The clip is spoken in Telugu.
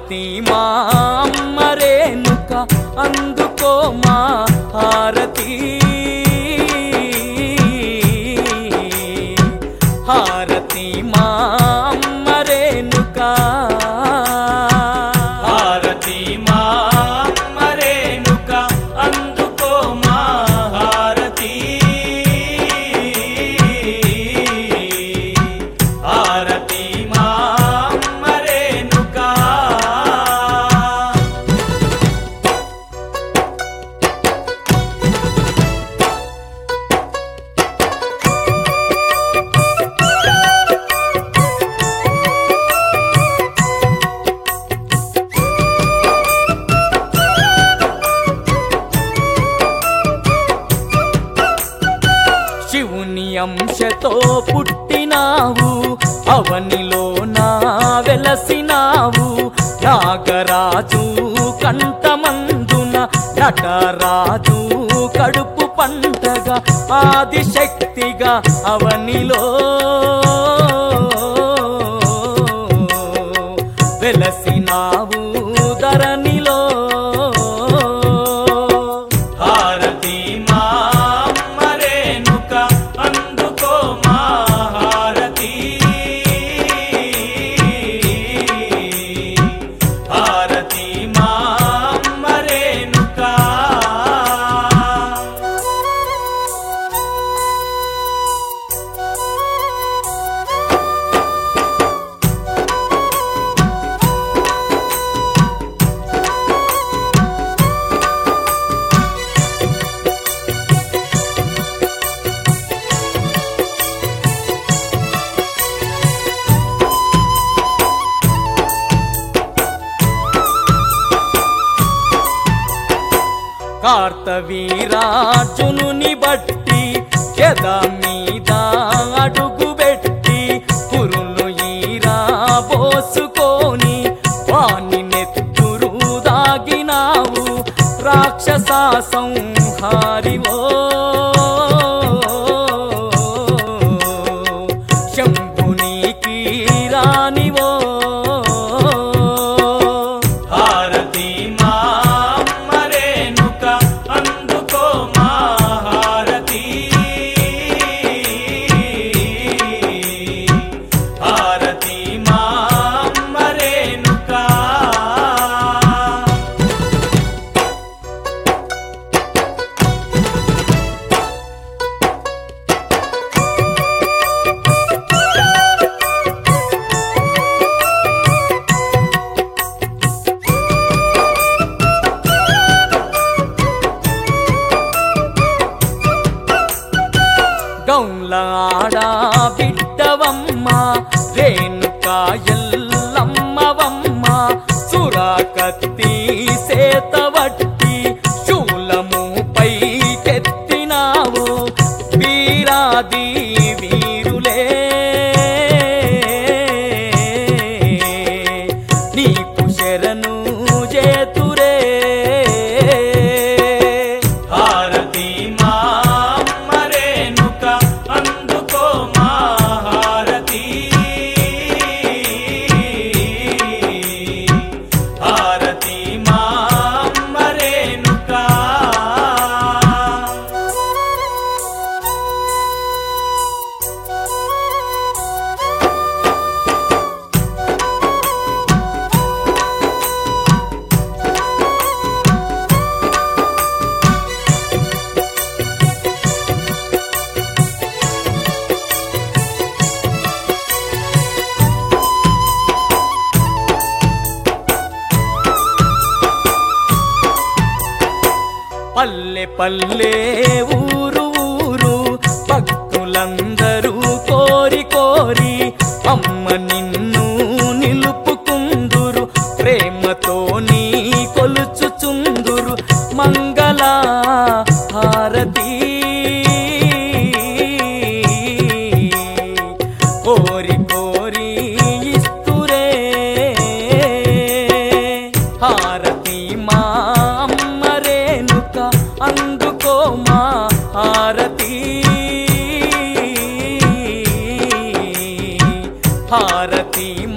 హారతి మా అమ్మ రేణుక అందుకో మా హారతి హారతి మా అమ్మ రేణుక హారతి మా మరేనుక అందుకో మా హారతి హారతి మా మరేనుక శివుని అంశతో పుట్టినావు అవనిలో నా వెలసినావు నాగరాజు కంఠమందున నటరాజు కడుపు పంటగా ఆదిశక్తిగా అవనిలో వెలసినావు ధరణిలో హారతి మా మరేనుక అందుకో మా హారతి హారతి మా మరేనుక కార్తవీరార్జునుని బట్టి ఎద మీద అడుగు పెట్టి కురులు ఈరా పోసుకొని వాణి నెత్తురు దాగినావు రాక్షస సంహారివో శంభునికి రానివో హారతి మా మరేనుక అందుకో మా హారతి హారతి మా మరేనుక గౌలాడ బిడ్డవమ్మ రేణుకా ఎల్లమ్మవమ్మ సురాకత్తి సేతవట్టి శూలము పైకెత్తినావు వీరాది వీరులే నీకు శరణు చేతురే హారతి మా మరేనుక అందుకో మా హారతి హారతి మా మరేనుక పల్లె పల్లె ఊరు ఊరు భక్తులందరూ కోరి కోరి అమ్మ నిన్ను నిలుపుకుందురు ప్రేమతో నీ కొలుచుచుందురు మంగళ హారతి కోరి కోరి ఇస్తురే హారతి మా అమ్మ రేణుక అందుకో మా హారతి హారతి